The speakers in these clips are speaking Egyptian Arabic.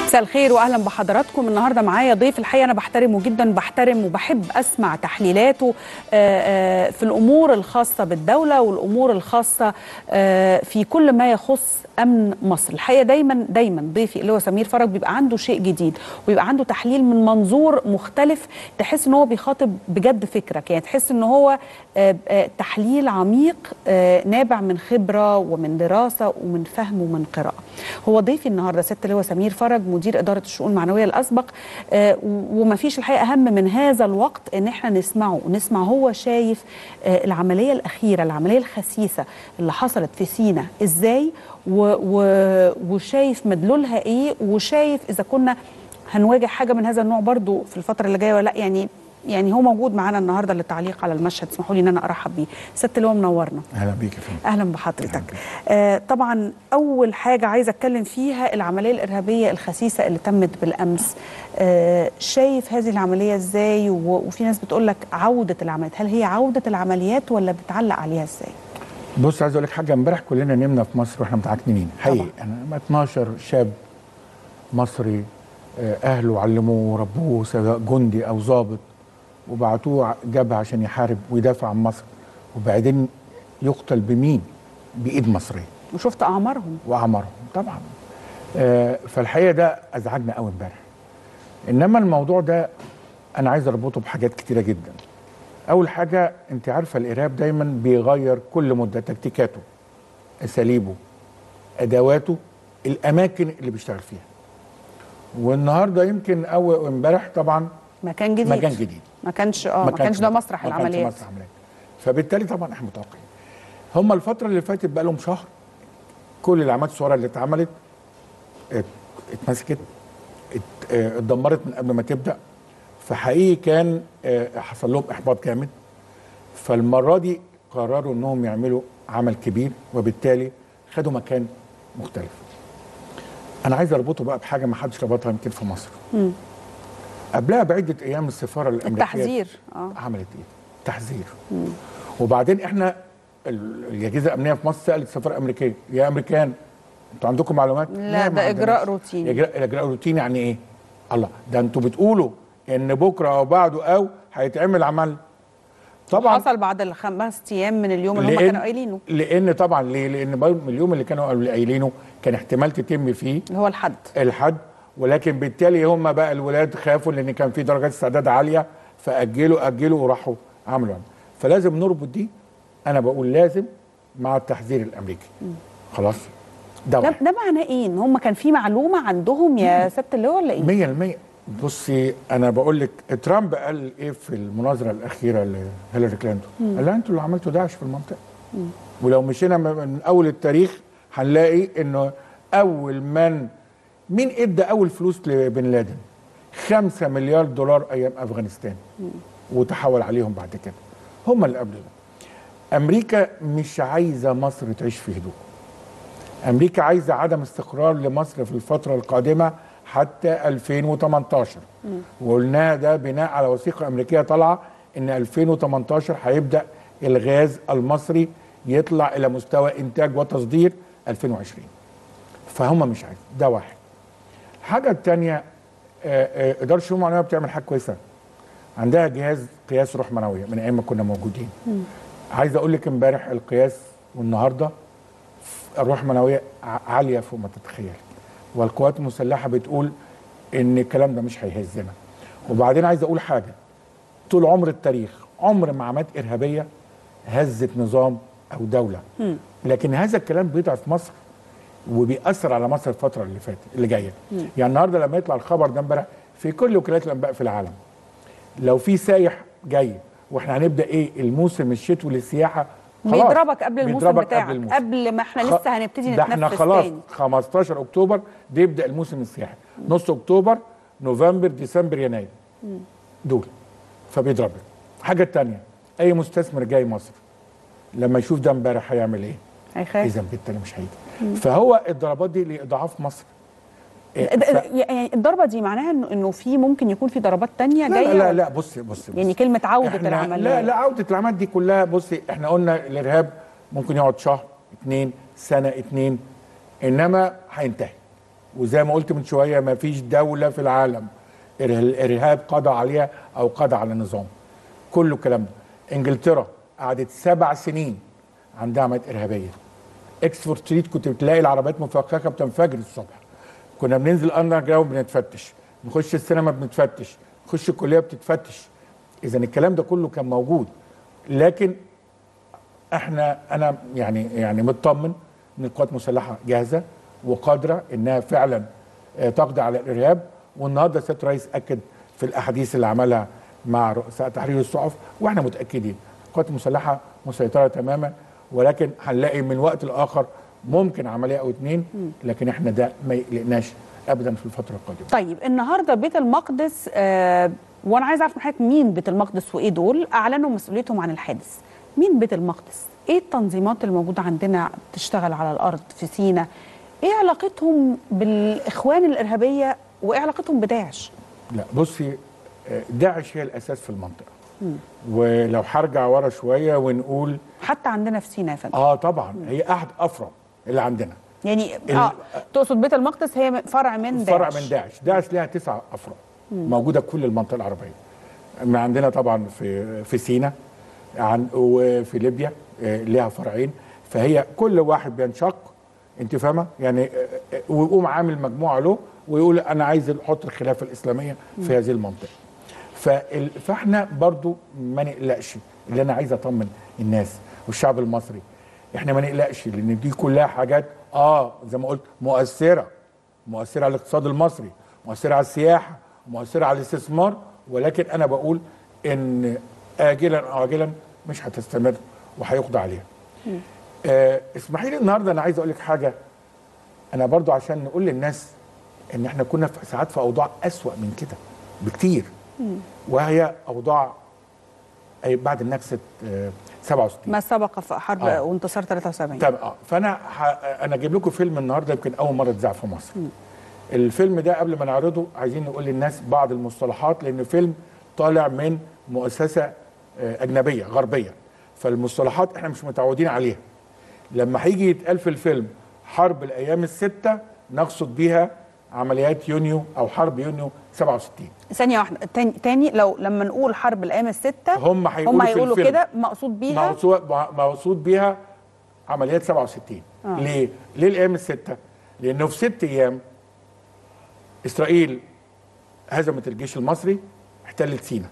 مساء الخير واهلا بحضراتكم النهارده معايا ضيف الحقيقه انا بحترمه جدا بحترم وبحب اسمع تحليلاته في الامور الخاصه بالدوله والامور الخاصه في كل ما يخص امن مصر الحقيقه دايما دايما ضيفي اللي هو سمير فرج بيبقى عنده شيء جديد ويبقى عنده تحليل من منظور مختلف تحس ان هو بيخاطب بجد فكرك يعني تحس ان هو تحليل عميق نابع من خبره ومن دراسه ومن فهم ومن قراءه هو ضيفي النهارده ست اللي هو سمير فرج مدير اداره الشؤون المعنويه الاسبق وما فيش الحقيقه اهم من هذا الوقت ان احنا نسمعه ونسمع هو شايف العمليه الاخيره العمليه الخسيسه اللي حصلت في سينا ازاي و و وشايف مدلولها ايه وشايف اذا كنا هنواجه حاجه من هذا النوع برضو في الفتره اللي جايه ولا لا يعني يعني هو موجود معانا النهارده للتعليق على المشهد اسمحوا لي ان انا ارحب بيه ست اللي هو منورنا اهلا بيك يا فندم اهلا بحضرتك آه طبعا اول حاجه عايزه اتكلم فيها العمليه الارهابيه الخسيسه اللي تمت بالامس آه شايف هذه العمليه ازاي وفي ناس بتقول لك عوده العمليات هل هي عوده العمليات ولا بتعلق عليها ازاي بص عايز اقول لك حاجه امبارح كلنا نمنا في مصر واحنا متعكنين حقيقي انا 12 شاب مصري اهله علموه وربوه سواء جندي او ضابط وبعتوه جبهه عشان يحارب ويدافع عن مصر وبعدين يقتل بمين؟ بايد مصريه وشفت اعمارهم واعمارهم طبعا آه فالحقيقه ده ازعجنا قوي امبارح انما الموضوع ده انا عايز اربطه بحاجات كتيره جدا اول حاجه انت عارفه الارهاب دايما بيغير كل مده تكتيكاته اساليبه ادواته الاماكن اللي بيشتغل فيها والنهارده يمكن اول امبارح طبعا مكان جديد مكان جديد ما كانش اه ما كانش ده مسرح ما العمليات كانش مسرح العمليات فبالتالي طبعا احنا متوقعين هم الفتره اللي فاتت بقى لهم شهر كل الاعمال الصغيره اللي اتعملت اتمسكت اتدمرت من قبل ما تبدا فحقيقي كان حصل لهم احباط جامد فالمره دي قرروا انهم يعملوا عمل كبير وبالتالي خدوا مكان مختلف انا عايز اربطه بقى بحاجه ما حدش ربطها يمكن في مصر م. قبلها بعده ايام السفاره الامريكيه التحذير اه عملت ايه؟ تحذير مم. وبعدين احنا الاجهزه الامنيه في مصر سالت السفاره الامريكيه يا امريكان انتوا عندكم معلومات؟ لا ده اجراء روتيني اجراء اجراء روتيني يعني ايه؟ الله ده انتوا بتقولوا ان بكره او بعده او هيتعمل عمل طبعا حصل بعد الخمس ايام من اليوم اللي هم كانوا قايلينه لان طبعا ليه؟ لان من اليوم اللي كانوا قايلينه كان احتمال تتم فيه اللي هو الحد الحد ولكن بالتالي هم بقى الولاد خافوا لان كان في درجات استعداد عاليه فاجلوا اجلوا وراحوا عملوا فلازم نربط دي انا بقول لازم مع التحذير الامريكي م. خلاص ده ده, ده معناه ايه ان هم كان في معلومه عندهم يا ست اللي هو ولا ايه 100% بصي انا بقول لك ترامب قال ايه في المناظره الاخيره لهيلاري كلينتون قال لها انتوا اللي عملتوا داعش في المنطقه م. ولو مشينا من اول التاريخ هنلاقي انه اول من مين ادى اول فلوس لبن لادن؟ 5 مليار دولار ايام افغانستان وتحول عليهم بعد كده هم اللي قبل ده امريكا مش عايزه مصر تعيش في هدوء امريكا عايزه عدم استقرار لمصر في الفتره القادمه حتى 2018 وقلناها ده بناء على وثيقه امريكيه طالعه ان 2018 هيبدا الغاز المصري يطلع الى مستوى انتاج وتصدير 2020 فهم مش عايزين ده واحد الحاجة الثانية إدارة الشؤون المعنوية بتعمل حاجة كويسة عندها جهاز قياس روح معنوية من أيام ما كنا موجودين م. عايز أقول لك امبارح القياس والنهاردة الروح المعنوية عالية فوق ما تتخيل والقوات المسلحة بتقول إن الكلام ده مش هيهزنا وبعدين عايز أقول حاجة طول عمر التاريخ عمر ما عملت إرهابية هزت نظام أو دولة م. لكن هذا الكلام بيضع في مصر وبيأثر على مصر الفترة اللي فاتت اللي جاية مم. يعني النهارده لما يطلع الخبر ده امبارح في كل وكالات الانباء في العالم لو في سايح جاي واحنا هنبدا ايه الموسم الشتوي للسياحه خلاص بيضربك قبل الموسم بتاعك قبل, الموسم. قبل ما احنا لسه هنبتدي ده احنا خلاص تاني. 15 اكتوبر بيبدا الموسم السياحي نص اكتوبر نوفمبر ديسمبر يناير مم. دول فبيضربك الحاجه الثانيه اي مستثمر جاي مصر لما يشوف ده امبارح هيعمل ايه؟ هيخاف اذا بالتالي مش هيجي فهو الضربات دي لاضعاف مصر يعني الضربه دي معناها انه انه في ممكن يكون في ضربات تانية لا جايه لا لا, لا بصي بصي يعني كلمه عوده إحنا العمليه لا لا عوده العمليات دي كلها بصي احنا قلنا الارهاب ممكن يقعد شهر اتنين سنه اتنين انما هينتهي وزي ما قلت من شويه ما فيش دوله في العالم إره- الارهاب قضى عليها او قضى على النظام كله الكلام ده انجلترا قعدت سبع سنين عندها عمليات ارهابيه اكسفورد ستريت كنت بتلاقي العربيات مفخخه بتنفجر الصبح كنا بننزل اندر جراوند بنتفتش نخش السينما بنتفتش نخش الكليه بتتفتش اذا الكلام ده كله كان موجود لكن احنا انا يعني يعني مطمن ان القوات المسلحه جاهزه وقادره انها فعلا آه، تقضي على الارهاب والنهارده سياده الرئيس اكد في الاحاديث اللي عملها مع رؤساء تحرير الصحف واحنا متاكدين القوات المسلحه مسيطره تماما ولكن هنلاقي من وقت لاخر ممكن عمليه او اتنين لكن احنا ده ما يقلقناش ابدا في الفتره القادمه طيب النهارده بيت المقدس آه وانا عايز اعرف من حضرتك مين بيت المقدس وايه دول اعلنوا مسؤوليتهم عن الحادث مين بيت المقدس ايه التنظيمات الموجوده عندنا بتشتغل على الارض في سينا ايه علاقتهم بالاخوان الارهابيه وايه علاقتهم بداعش لا بصي آه، داعش هي الاساس في المنطقه ولو هرجع ورا شويه ونقول حتى عندنا في سينا يا فندم اه طبعا هي احد افرع اللي عندنا يعني اه تقصد بيت المقدس هي فرع من داعش فرع من داعش داعش لها تسع افرع موجوده في كل المنطقه العربيه ما عندنا طبعا في في سينا عن وفي ليبيا آه، لها فرعين فهي كل واحد بينشق انت فاهمه يعني آه، آه، ويقوم عامل مجموعه له ويقول انا عايز احط الخلافه الاسلاميه في هذه المنطقه فال... فاحنا برضو ما نقلقش اللي انا عايز اطمن الناس والشعب المصري احنا ما نقلقش لان دي كلها حاجات اه زي ما قلت مؤثره مؤثره على الاقتصاد المصري مؤثره على السياحه مؤثره على الاستثمار ولكن انا بقول ان اجلا او اجلا مش هتستمر وهيقضى عليها آه اسمحي لي النهارده انا عايز اقول لك حاجه انا برضو عشان نقول للناس ان احنا كنا في ساعات في اوضاع اسوا من كده بكتير وهي اوضاع أي بعد نكسه آه، 67 ما سبق في حرب آه. وانتصار 73 طب اه فانا ح... انا اجيب لكم فيلم النهارده يمكن اول مره اتذاع في مصر الفيلم ده قبل ما نعرضه عايزين نقول للناس بعض المصطلحات لان فيلم طالع من مؤسسه آه، اجنبيه غربيه فالمصطلحات احنا مش متعودين عليها لما هيجي يتقال في الفيلم حرب الايام السته نقصد بيها عمليات يونيو او حرب يونيو 67 ثانية واحدة تاني, تاني لو لما نقول حرب الأيام الستة هم هيقولوا هم في هيقولوا الفيلم. كده مقصود بيها موصول موصول بيها عمليات 67 آه. آه. ليه؟ ليه الايام السته؟ لانه في ست ايام اسرائيل هزمت الجيش المصري احتلت سينا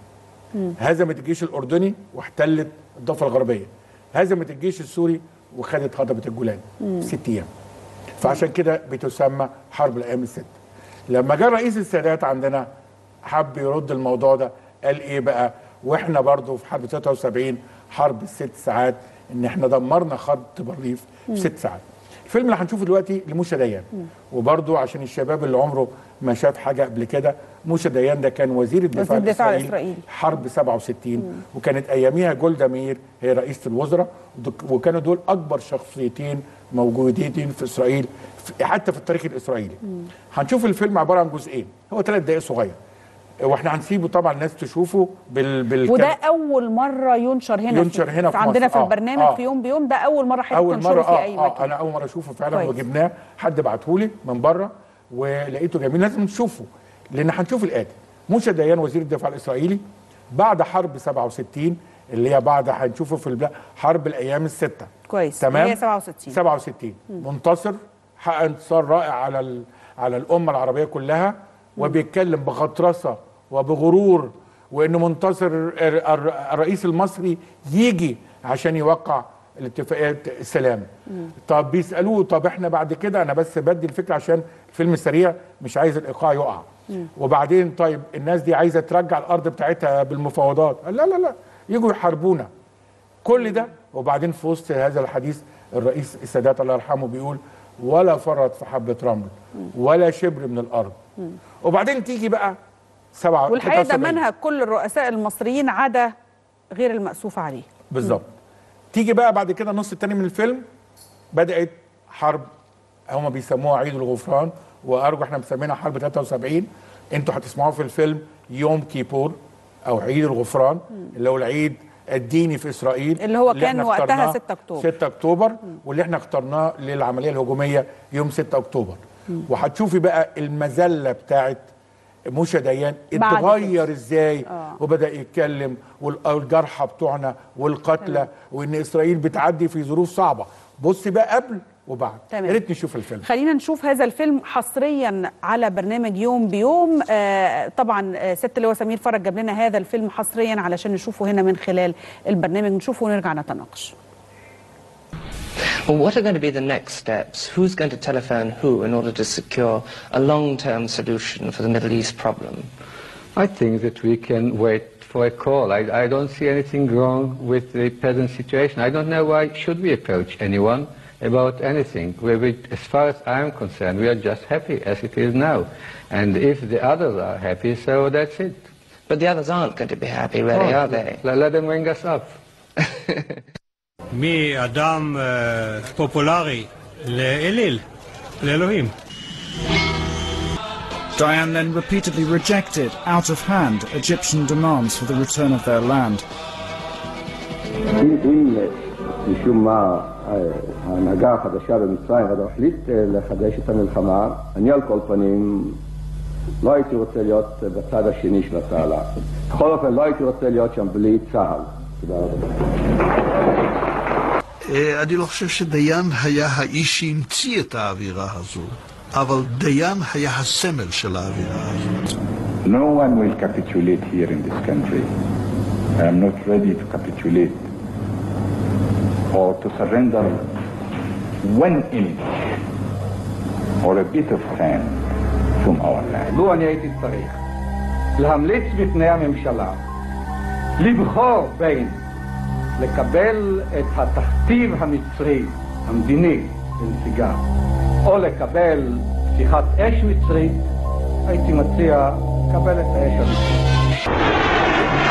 هزمت الجيش الاردني واحتلت الضفه الغربيه هزمت الجيش السوري وخدت هضبه الجولان في ست ايام فعشان كده بتسمى حرب الايام السته لما جاء رئيس السادات عندنا حب يرد الموضوع ده قال ايه بقى واحنا برضو في حرب 73 حرب الست ساعات ان احنا دمرنا خط بارليف في ست ساعات الفيلم اللي هنشوفه دلوقتي لموشا ديان وبرضو عشان الشباب اللي عمره ما شاف حاجه قبل كده موشا ديان ده كان وزير الدفاع, وزير الدفاع الإسرائيلي الإسرائيلي. حرب 67 وكانت اياميها جولدا مير هي رئيسه الوزراء ودك- وكانوا دول اكبر شخصيتين موجودين في اسرائيل في- حتى في التاريخ الاسرائيلي هنشوف الفيلم عباره عن جزئين هو ثلاث دقائق صغير واحنا هنسيبه طبعا الناس تشوفه بال بال وده أول مرة ينشر هنا ينشر هنا في عندنا مصر. في آه، البرنامج آه. في يوم بيوم ده أول مرة حضرتك اول تنشره مره في اه, أي آه مكان انا اول مره اشوفه فعلا كويس. وجبناه حد بعته لي من بره ولقيته جميل لازم نشوفه لان هنشوف الاتي موسى ديان وزير الدفاع الاسرائيلي بعد حرب 67 اللي هي بعد هنشوفه في البلاد حرب الايام السته كويس تمام هي 67 67 منتصر حقق انتصار رائع على ال... على الامه العربيه كلها وبيتكلم بغطرسه وبغرور وانه منتصر الر- الر- الرئيس المصري يجي عشان يوقع الاتفاقيات السلام طب بيسالوه طب احنا بعد كده انا بس بدي الفكره عشان الفيلم سريع مش عايز الايقاع يقع وبعدين طيب الناس دي عايزه ترجع الارض بتاعتها بالمفاوضات قال لا لا لا يجوا يحاربونا كل ده وبعدين في وسط هذا الحديث الرئيس السادات الله يرحمه بيقول ولا فرط في حبة رمل ولا شبر من الأرض وبعدين تيجي بقى سبعة والحقيقة ده 73. منهج كل الرؤساء المصريين عدا غير المأسوف عليه بالظبط تيجي بقى بعد كده النص التاني من الفيلم بدأت حرب هما بيسموها عيد الغفران وارجو احنا مسمينها حرب 73 انتوا هتسمعوه في الفيلم يوم كيبور او عيد الغفران اللي هو العيد الديني في اسرائيل اللي هو كان احنا وقتها اخترناه 6 أكتوبر. 6 اكتوبر واللي احنا اخترناه للعمليه الهجوميه يوم 6 اكتوبر وهتشوفي بقى المذله بتاعت موشا ديان بعد اتغير ازاي آه. وبدا يتكلم والجرحى بتوعنا والقتلى وان اسرائيل بتعدي في ظروف صعبه بصي بقى قبل وبعد تمام. يا ريت نشوف الفيلم خلينا نشوف هذا الفيلم حصريا على برنامج يوم بيوم آه طبعا آه ست اللي هو سمير فرج جاب لنا هذا الفيلم حصريا علشان نشوفه هنا من خلال البرنامج نشوفه ونرجع نتناقش Well, what are going to be the next steps? Who's going to telephone who in order to secure a long-term solution for the Middle East problem? I think that we can wait for a call. I, I don't see anything wrong with the present situation. I don't know why should we approach anyone about anything. We, we, as far as I am concerned, we are just happy as it is now. And if the others are happy, so that's it. But the others aren't going to be happy, really, Oh, are they? Let, let them ring us up. מאדם אה, פופולרי לאליל, לאלוהים. Diane then repeatedly rejected, out of hand, Egyptian demands for the return of their land. אם, אם משום מה אה, ההנהגה החדשה במצרים עוד החליט אה, לחדש את המלחמה, אני על כל פנים לא הייתי רוצה להיות אה, בצד השני של התעלה. בכל אופן לא הייתי רוצה להיות שם בלי צה"ל. תודה רבה. אה, אני לא חושב שדיין היה האיש שהמציא את האווירה הזו, אבל דיין היה הסמל של האווירה הזאת. No one will capitulate here in this country. I am not ready to capitulate or to surrender one inch or a bit of sand from our land. לו אני הייתי צריך להמליץ בפני הממשלה לבחור בין לקבל את התכתיב המצרי, המדיני, לנסיגה, או לקבל פתיחת אש מצרית, הייתי מציע לקבל את האש המצרית.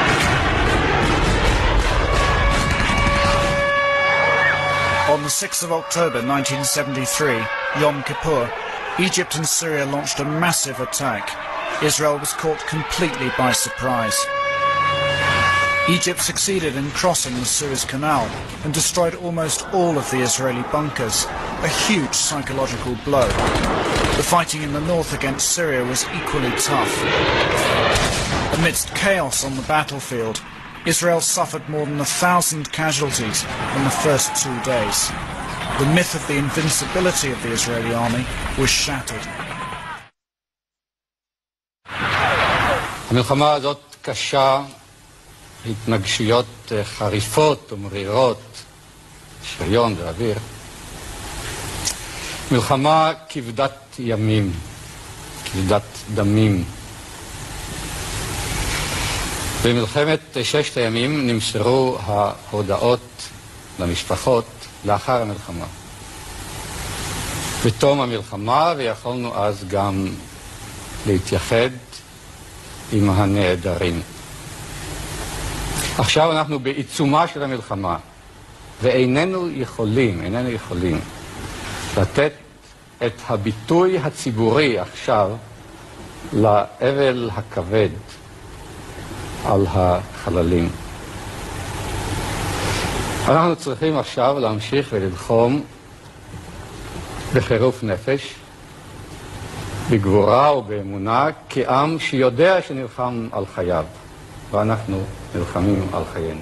On the 6th of October 1973, Yom Kippur, Egypt and Syria launched a massive attack. Israel was caught completely by surprise. Egypt succeeded in crossing the Suez Canal and destroyed almost all of the Israeli bunkers, a huge psychological blow. The fighting in the north against Syria was equally tough. Amidst chaos on the battlefield, Israel suffered more than a thousand casualties in the first two days. The myth of the invincibility of the Israeli army was shattered. המלחמה הזאת קשה, התנגשויות אה, חריפות ומרירות, שריון ואוויר. מלחמה כבדת ימים, כבדת דמים. במלחמת ששת הימים נמסרו ההודעות למשפחות לאחר המלחמה. בתום המלחמה, ויכולנו אז גם להתייחד עם הנעדרים. עכשיו אנחנו בעיצומה של המלחמה, ואיננו יכולים, איננו יכולים, לתת את הביטוי הציבורי עכשיו לאבל הכבד על החללים. אנחנו צריכים עכשיו להמשיך וללחום בחירוף נפש, בגבורה ובאמונה, כעם שיודע שנלחם על חייו, ואנחנו נלחמים על חיינו.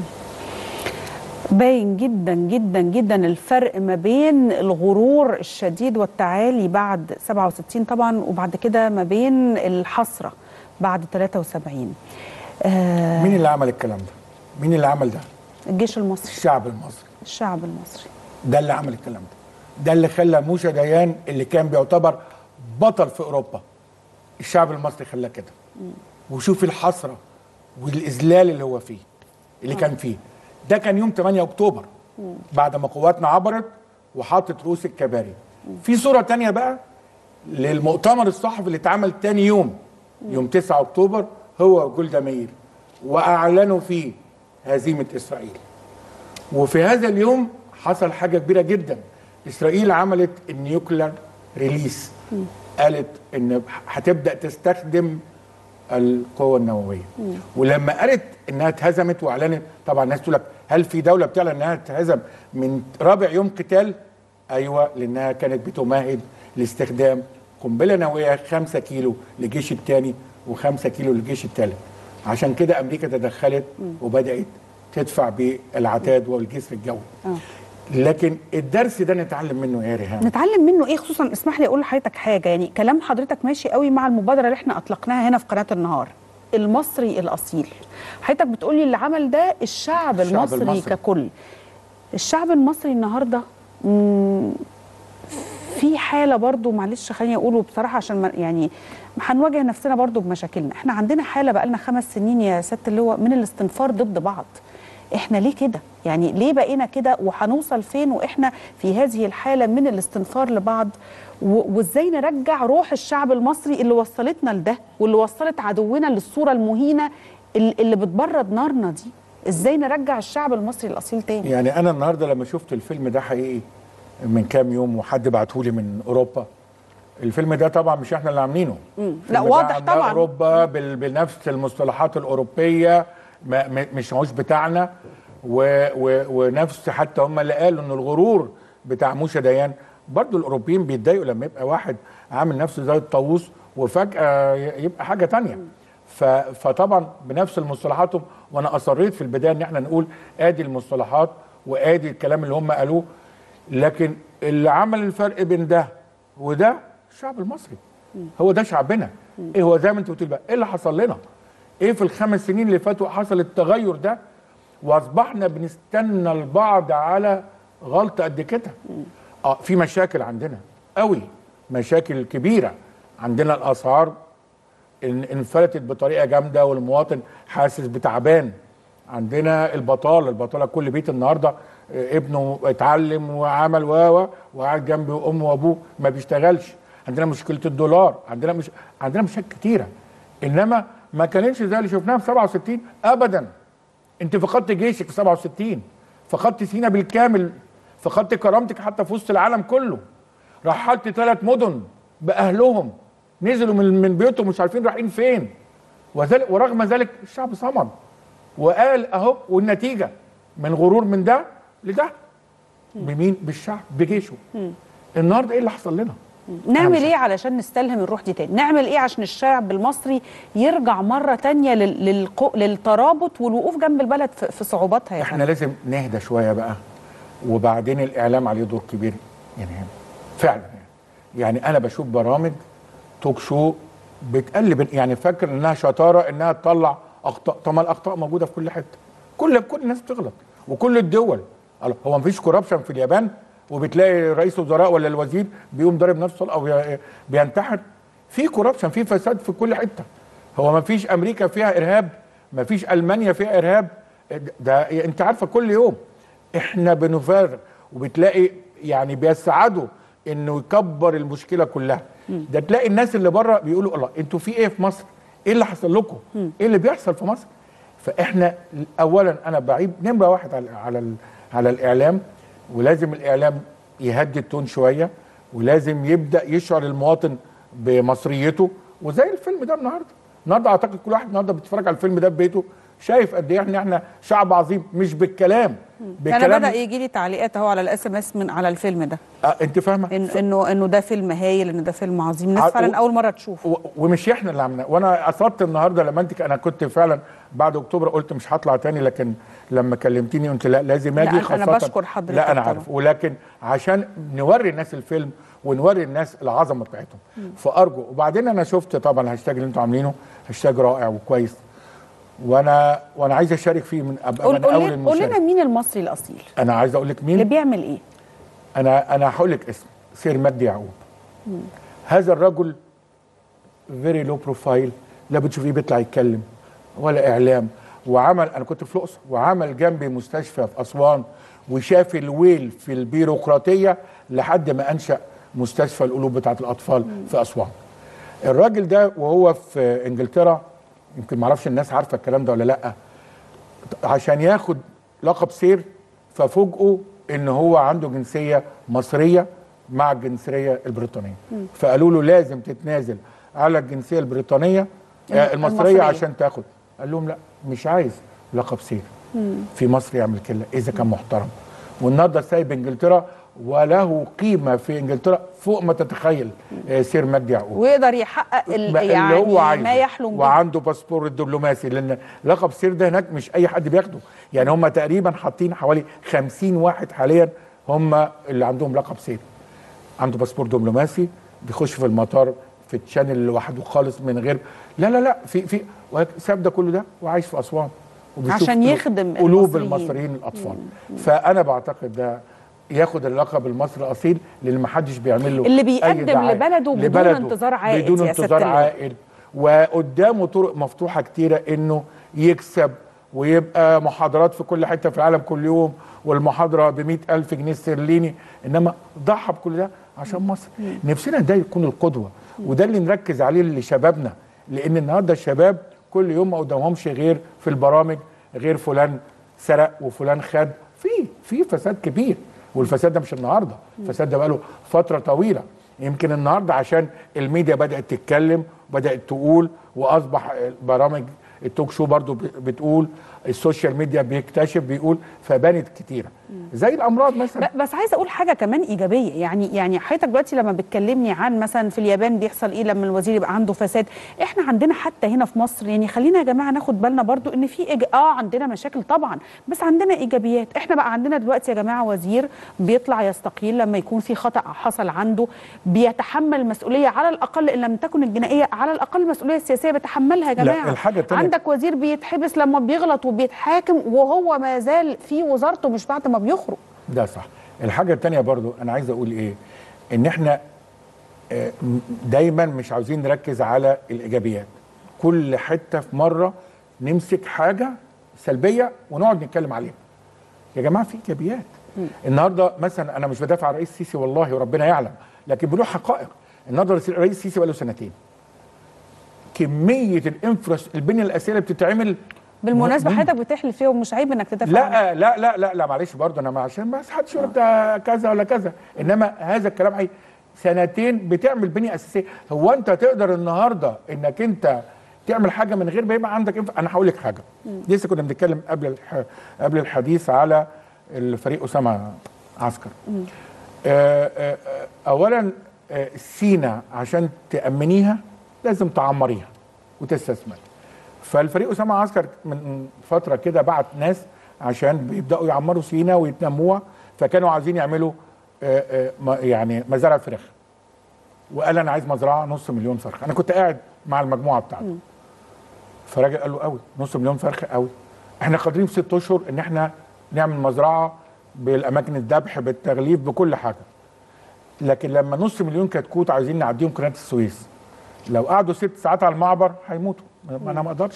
باين جدا جدا جدا الفرق ما بين الغرور الشديد والتعالي بعد 67 طبعا وبعد كده ما بين الحسرة بعد 73 آه مين اللي عمل الكلام ده؟ مين اللي عمل ده؟ الجيش المصري الشعب المصري الشعب المصري ده اللي عمل الكلام ده ده اللي خلى موشا ديان اللي كان بيعتبر بطل في اوروبا الشعب المصري خلاه كده وشوف الحسره والاذلال اللي هو فيه اللي كان فيه ده كان يوم 8 اكتوبر بعد ما قواتنا عبرت وحطت رؤوس الكباري في صوره تانية بقى للمؤتمر الصحفي اللي اتعمل تاني يوم يوم 9 اكتوبر هو وجولدا مير واعلنوا فيه هزيمه اسرائيل وفي هذا اليوم حصل حاجه كبيره جدا اسرائيل عملت النيوكلير ريليس قالت ان هتبدا تستخدم القوه النوويه ولما قالت انها اتهزمت واعلنت طبعا الناس تقول لك هل في دوله بتعلن انها تتهزم من رابع يوم قتال ايوه لانها كانت بتمهد لاستخدام قنبله نوويه 5 كيلو للجيش الثاني و5 كيلو للجيش الثالث عشان كده امريكا تدخلت وبدات تدفع بالعتاد والجسر الجوي آه. لكن الدرس ده نتعلم منه ايه يا ريهام نتعلم منه ايه خصوصا اسمح لي اقول لحضرتك حاجه يعني كلام حضرتك ماشي قوي مع المبادره اللي احنا اطلقناها هنا في قناه النهار المصري الاصيل حضرتك بتقولي اللي عمل ده الشعب, الشعب المصري, المصري. ككل الشعب المصري النهارده مم، في حاله برضو معلش خليني اقوله بصراحه عشان ما يعني هنواجه نفسنا برضو بمشاكلنا احنا عندنا حاله بقالنا خمس سنين يا سياده اللواء من الاستنفار ضد بعض احنا ليه كده يعني ليه بقينا كده وهنوصل فين واحنا في هذه الحاله من الاستنفار لبعض و- وازاي نرجع روح الشعب المصري اللي وصلتنا لده واللي وصلت عدونا للصوره المهينه اللي اللي بتبرد نارنا دي ازاي نرجع الشعب المصري الاصيل تاني يعني انا النهارده لما شفت الفيلم ده حقيقي من كام يوم وحد بعته لي من اوروبا الفيلم ده طبعا مش احنا اللي عاملينه مم. الفيلم لا ده واضح عاملاه طبعا اوروبا بال- بنفس المصطلحات الاوروبيه ما م- مش هوش بتاعنا و و ونفس حتى هم اللي قالوا ان الغرور بتاع موسى ديان برضو الاوروبيين بيتضايقوا لما يبقى واحد عامل نفسه زي الطاووس وفجاه ي- يبقى حاجه تانية ف فطبعا بنفس المصطلحاتهم وانا اصريت في البدايه ان احنا نقول ادي المصطلحات وادي الكلام اللي هم قالوه لكن اللي عمل الفرق بين ده وده الشعب المصري هو ده شعبنا ايه هو زي ما انت قلت بقى ايه اللي حصل لنا ايه في الخمس سنين اللي فاتوا حصل التغير ده واصبحنا بنستنى البعض على غلطه قد كده اه في مشاكل عندنا قوي مشاكل كبيره عندنا الاسعار ان- انفلتت بطريقه جامده والمواطن حاسس بتعبان عندنا البطاله البطاله كل بيت النهارده آه، ابنه اتعلم وعمل و و وقاعد جنب امه وابوه ما بيشتغلش عندنا مشكله الدولار عندنا مش عندنا مشاكل كتيره انما ما كانتش زي اللي شفناها في 67 ابدا انت فقدت جيشك في 67 فقدت سينا بالكامل فقدت كرامتك حتى في وسط العالم كله رحلت ثلاث مدن باهلهم نزلوا من من بيوتهم مش عارفين رايحين فين وذلك ورغم ذلك الشعب صمد وقال اهو والنتيجه من غرور من ده لده بمين بالشعب بجيشه النهارده ايه اللي حصل لنا نعمل مش ايه علشان نستلهم الروح دي تاني نعمل ايه عشان الشعب المصري يرجع مره تانية لل... للقو... للترابط والوقوف جنب البلد في, في صعوباتها يا احنا فندم لازم نهدى شويه بقى وبعدين الاعلام عليه دور كبير يعني فعلا يعني, يعني انا بشوف برامج توك شو بتقلب يعني فاكر انها شطاره انها تطلع اخطاء طب ما الاخطاء موجوده في كل حته كل كل الناس بتغلط وكل الدول الله، هو مفيش كوربشن في اليابان وبتلاقي رئيس وزراء ولا الوزير بيقوم ضارب نفسه او بي- بينتحر في كوربشن في فساد في كل حته هو مفيش امريكا فيها ارهاب مفيش المانيا فيها ارهاب ده انت عارفه كل يوم احنا بنفرغ وبتلاقي يعني بيسعدوا انه يكبر المشكله كلها ده تلاقي الناس اللي بره بيقولوا الله انتوا في ايه في مصر ايه اللي حصل لكم ايه اللي بيحصل في مصر فاحنا اولا انا بعيب نمره واحد على على ال- على الاعلام ولازم الاعلام يهدي التون شويه ولازم يبدا يشعر المواطن بمصريته وزي الفيلم ده النهارده النهارده اعتقد كل واحد النهارده بيتفرج على الفيلم ده في بيته شايف قد ايه احنا احنا شعب عظيم مش بالكلام انا بدا يجي لي تعليقات اهو على الاس ام اس من على الفيلم ده آه انت فاهمه إن انه انه ده فيلم هايل ان ده فيلم عظيم الناس ع- فعلا و- اول مره تشوفه و- ومش احنا اللي عملناه وانا قصدت النهارده لما انت انا كنت فعلا بعد اكتوبر قلت مش هطلع تاني لكن لما كلمتيني قلت لا لازم لا، اجي أنا- أنا خاصه بشكر حضرتك لا انا طبعا. عارف ولكن عشان نوري الناس الفيلم ونوري الناس العظمه بتاعتهم فارجو وبعدين انا شفت طبعا الهاشتاج اللي انتوا عاملينه هاشتاج رائع وكويس وانا وانا عايز اشارك فيه من ابقى قول من قول اول لنا- قول لنا المشارك مين المصري الاصيل انا عايز اقول لك مين اللي بيعمل ايه انا انا هقول لك اسم سير مجدي يعقوب هذا الرجل فيري لو بروفايل لا بتشوفيه بيطلع يتكلم ولا اعلام وعمل انا كنت في الاقصر وعمل جنبي مستشفى في اسوان وشاف الويل في البيروقراطيه لحد ما انشا مستشفى القلوب بتاعت الاطفال في اسوان الراجل ده وهو في انجلترا يمكن معرفش الناس عارفه الكلام ده ولا لا عشان ياخد لقب سير ففوجئوا ان هو عنده جنسيه مصريه مع الجنسيه البريطانيه فقالوا له لازم تتنازل على الجنسيه البريطانيه آه، المصريه المصرية. عشان تاخد قال لهم لا مش عايز لقب سير في مصر يعمل كده اذا كان محترم والنهارده سايب انجلترا وله قيمه في انجلترا فوق ما تتخيل آه، سير مجدي يعقوب ويقدر يحقق ال- ما- يعني اللي هو عايزه ما يحلم به وعنده باسبور الدبلوماسي لان لقب سير ده هناك مش اي حد بياخده يعني هم تقريبا حاطين حوالي 50 واحد حاليا هم اللي عندهم لقب سير عنده باسبور دبلوماسي بيخش في المطار في تشانل لوحده خالص من غير لا لا لا في في ساب ده كله ده وعايش في اسوان وبيشوف عشان قلوب- يخدم قلوب المصريين. المصريين الاطفال فانا بعتقد ده ياخد اللقب المصري الاصيل لان ما حدش بيعمل له اللي أي بيقدم دعاية. لبلده بدون انتظار عائد بدون يا سيادة انتظار اللواء. عائد وقدامه طرق مفتوحه كتيره انه يكسب ويبقى محاضرات في كل حته في العالم كل يوم والمحاضره ب ألف جنيه استرليني انما ضحى بكل ده عشان مصر نفسنا ده يكون القدوه وده اللي نركز عليه لشبابنا لان النهارده الشباب كل يوم ما قدامهمش غير في البرامج غير فلان سرق وفلان خد في في فساد كبير والفساد ده مش النهارده الفساد ده بقاله فتره طويله يمكن النهارده عشان الميديا بدات تتكلم وبدات تقول واصبح برامج التوك شو برضو بتقول السوشيال ميديا بيكتشف بيقول فبانت كتيره زي الامراض مثلا ب- بس عايزه اقول حاجه كمان ايجابيه يعني يعني حضرتك دلوقتي لما بتكلمني عن مثلا في اليابان بيحصل ايه لما الوزير يبقى عنده فساد احنا عندنا حتى هنا في مصر يعني خلينا يا جماعه ناخد بالنا برضو ان في إيج... اه عندنا مشاكل طبعا بس عندنا ايجابيات احنا بقى عندنا دلوقتي يا جماعه وزير بيطلع يستقيل لما يكون في خطا حصل عنده بيتحمل المسؤوليه على الاقل ان لم تكن الجنائيه على الاقل المسؤوليه السياسيه بيتحملها يا لا، جماعه الحاجة التانية- عندك وزير بيتحبس لما بيغلط وبيتحاكم وهو ما زال في وزارته مش بعد ما بيخرج ده صح الحاجة التانية برضو أنا عايز أقول إيه إن إحنا آه، م- دايما مش عاوزين نركز على الإيجابيات كل حتة في مرة نمسك حاجة سلبية ونقعد نتكلم عليها يا جماعة في إيجابيات النهاردة مثلا أنا مش بدافع عن الرئيس السيسي والله وربنا يعلم لكن بنقول حقائق النهاردة الرئيس السيسي بقاله سنتين كمية الانفراس البنية الأساسية اللي بتتعمل بالمناسبه مهم. حضرتك بتحلف فيهم مش عيب انك تدافع عنهم. لا لا لا لا لا معلش برضه انا ما عشان ما حدش يقول ده كذا ولا كذا انما هذا الكلام حقيقي سنتين بتعمل بنيه اساسيه هو انت تقدر النهارده انك انت تعمل حاجه من غير ما يبقى عندك انف... انا هقول لك حاجه لسه كنا بنتكلم قبل الح... قبل الحديث على الفريق اسامه عسكر آه آه آه، اولا آه سينا عشان تامنيها لازم تعمريها وتستثمر فالفريق اسامه عسكر من فتره كده بعت ناس عشان بيبداوا يعمروا سينا ويتنموها فكانوا عايزين يعملوا آه، آه، ما- يعني مزارع فراخ وقال انا عايز مزرعه نص مليون فرخه انا كنت قاعد مع المجموعه بتاعته فالراجل قال له قوي نص مليون فرخه قوي احنا قادرين في ست اشهر ان احنا نعمل مزرعه بالاماكن الذبح بالتغليف بكل حاجه لكن لما نص مليون كتكوت عايزين نعديهم قناه السويس لو قعدوا ست ساعات على المعبر هيموتوا ما انا ما اقدرش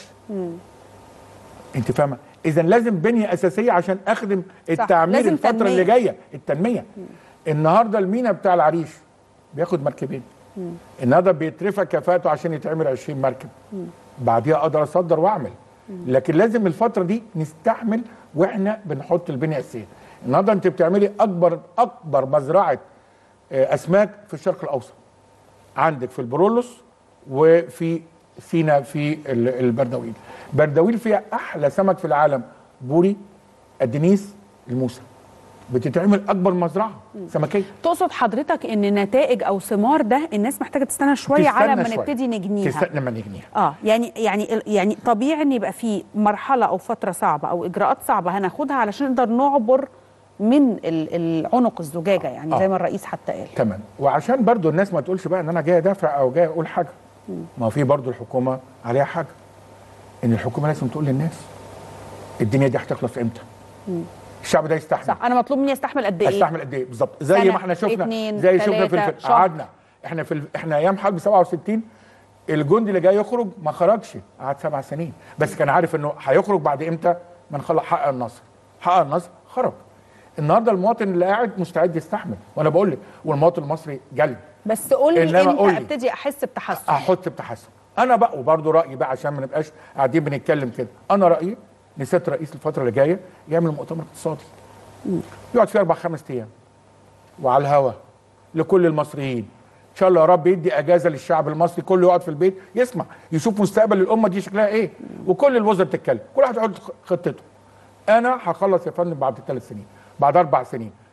انت فاهمه اذا لازم بنيه اساسيه عشان اخدم التعمير لازم الفتره تنمية. اللي جايه التنميه النهارده المينا بتاع العريش بياخد مركبين النهارده بيترفع كفاءته عشان يتعمل 20 مركب بعديها اقدر اصدر واعمل لكن لازم الفتره دي نستحمل واحنا بنحط البنيه الاساسيه النهارده انت بتعملي اكبر اكبر مزرعه آه، اسماك في الشرق الاوسط عندك في البرولوس وفي سينا في ال- البردويل بردويل فيها احلى سمك في العالم بوري الدنيس الموسى بتتعمل اكبر مزرعه سمكيه تقصد حضرتك ان نتائج او ثمار ده الناس محتاجه تستنى شويه على ما تستنى شوية. نبتدي نجنيها تستنى ما نجنيها اه يعني يعني يعني طبيعي ان يبقى في مرحله او فتره صعبه او اجراءات صعبه هناخدها علشان نقدر نعبر من ال- العنق الزجاجه يعني آه. زي ما الرئيس حتى قال تمام وعشان برضو الناس ما تقولش بقى ان انا جاي ادافع او جاي اقول حاجه ما هو في برضو الحكومه عليها حاجه ان الحكومه لازم تقول للناس الدنيا دي هتخلص امتى الشعب ده يستحمل صح انا مطلوب مني استحمل قد ايه استحمل قد ايه بالظبط زي سنة، ما احنا شفنا اتنين، زي شفنا في تلاتة، الفيلم شهر. قعدنا احنا في ال... احنا ايام حرب 67 الجندي اللي جاي يخرج ما خرجش قعد سبع سنين بس كان عارف انه هيخرج بعد امتى ما نخلص حقق النصر حقق النصر خرج النهارده المواطن اللي قاعد مستعد يستحمل وانا بقول لك والمواطن المصري جلد بس قول لي إنما قول امتى لي. ابتدي احس بتحسن احط بتحسن انا بقى وبرضه رايي بقى عشان ما نبقاش قاعدين بنتكلم كده انا رايي ان سياده الرئيس الفتره اللي جايه يعمل مؤتمر اقتصادي يقعد فيه اربع خمس ايام وعلى الهوا لكل المصريين ان شاء الله يا رب يدي اجازه للشعب المصري كله يقعد في البيت يسمع يشوف مستقبل الامه دي شكلها ايه وكل الوزراء بتتكلم كل واحد يحط خطته انا هخلص يا فندم بعد ثلاث سنين بعد اربع سنين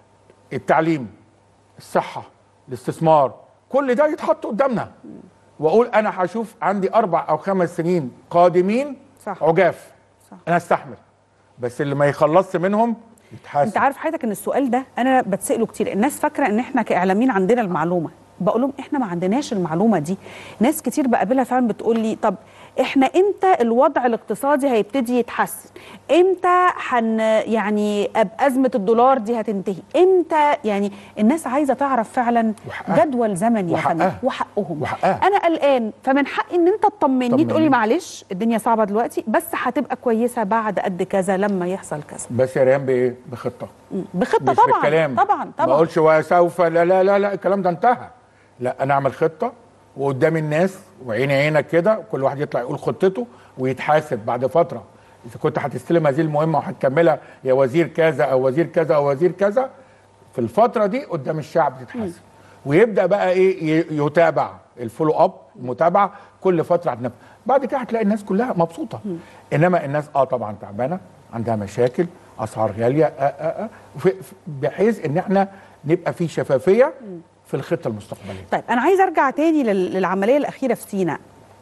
التعليم الصحه الاستثمار كل ده يتحط قدامنا واقول انا هشوف عندي اربع او خمس سنين قادمين صح. عجاف صح. انا استحمل بس اللي ما يخلصش منهم يتحاسب انت عارف حضرتك ان السؤال ده انا بتساله كتير الناس فاكره ان احنا كاعلاميين عندنا المعلومه بقول لهم احنا ما عندناش المعلومه دي ناس كتير بقابلها فعلا بتقول لي طب احنا امتى الوضع الاقتصادي هيبتدي يتحسن امتى حن يعني أب- ازمه الدولار دي هتنتهي امتى يعني الناس عايزه تعرف فعلا وحقها. جدول زمني يا فندم وحقها. وحقهم وحقها. انا قلقان فمن حقي ان انت تطمني طمني. تقولي معلش الدنيا صعبه دلوقتي بس هتبقى كويسه بعد قد كذا لما يحصل كذا بس يا ريان بايه بخطه بخطه مش طبعا بالكلام طبعا ما طبعا اقولش وسوف لا لا لا لا الكلام ده انتهى لا انا اعمل خطه وقدام الناس وعيني عينك كده كل واحد يطلع يقول خطته ويتحاسب بعد فتره اذا كنت هتستلم هذه المهمه وهتكملها يا وزير كذا او وزير كذا او وزير كذا في الفتره دي قدام الشعب تتحاسب ويبدا بقى ايه ي- يتابع الفولو اب المتابعه كل فتره عندنا بعد كده هتلاقي الناس كلها مبسوطه انما الناس اه طبعا تعبانه عندها مشاكل اسعار غاليه آه آه آه في- في- بحيث ان احنا نبقى في شفافيه في الخطه المستقبليه طيب انا عايز ارجع تاني لل- للعمليه الاخيره في سيناء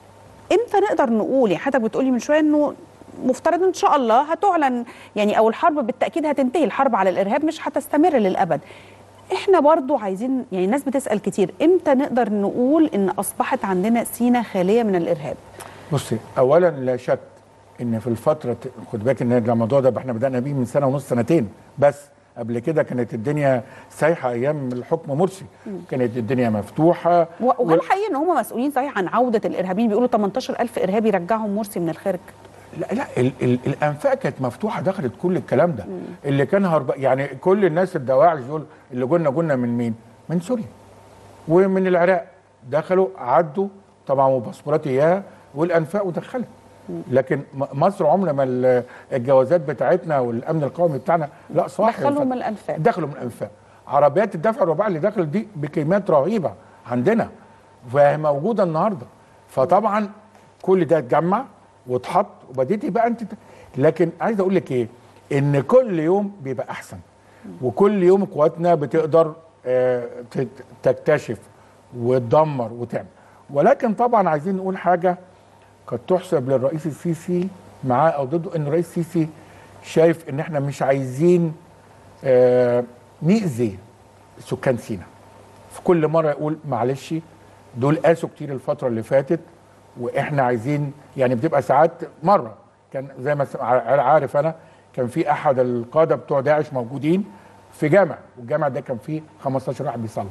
امتى نقدر نقول يعني حضرتك بتقولي من شويه انه مفترض ان شاء الله هتعلن يعني او الحرب بالتاكيد هتنتهي الحرب على الارهاب مش هتستمر للابد احنا برضو عايزين يعني الناس بتسال كتير امتى نقدر نقول ان اصبحت عندنا سيناء خاليه من الارهاب بصي اولا لا شك ان في الفتره خد بالك ان الموضوع ده احنا بدانا بيه من سنه ونص سنتين بس قبل كده كانت الدنيا سايحه ايام الحكم مرسي كانت الدنيا مفتوحه و- وهل حقيقي ان هم مسؤولين صحيح عن عوده الارهابيين بيقولوا 18000 ارهابي رجعهم مرسي من الخارج لا لا ال ال الانفاق كانت مفتوحه دخلت كل الكلام ده اللي كان هرب يعني كل الناس الدواعش دول اللي قلنا قلنا من مين؟ من سوريا ومن العراق دخلوا عدوا طبعا وباسبورات اياها والانفاق ودخلت لكن م- مصر عمر ما ال- الجوازات بتاعتنا والامن القومي بتاعنا لا صح دخلوا من الانفاق دخلوا من الانفاق عربيات الدفع الرباعي اللي دخلت دي بكميات رهيبه عندنا وهي موجوده النهارده فطبعا كل ده اتجمع واتحط وبديتي بقى انت ت- لكن عايز اقول لك ايه ان كل يوم بيبقى احسن وكل يوم قواتنا بتقدر آه، تت- تكتشف وتدمر وتعمل ولكن طبعا عايزين نقول حاجه قد تحسب للرئيس السيسي معاه او ضده ان الرئيس السيسي شايف ان احنا مش عايزين آه، نأذي سكان سيناء في كل مره يقول معلش دول قاسوا كتير الفتره اللي فاتت واحنا عايزين يعني بتبقى ساعات مره كان زي ما س- ع- عارف انا كان في احد القاده بتوع داعش موجودين في جامع والجامع ده كان فيه 15 واحد بيصلي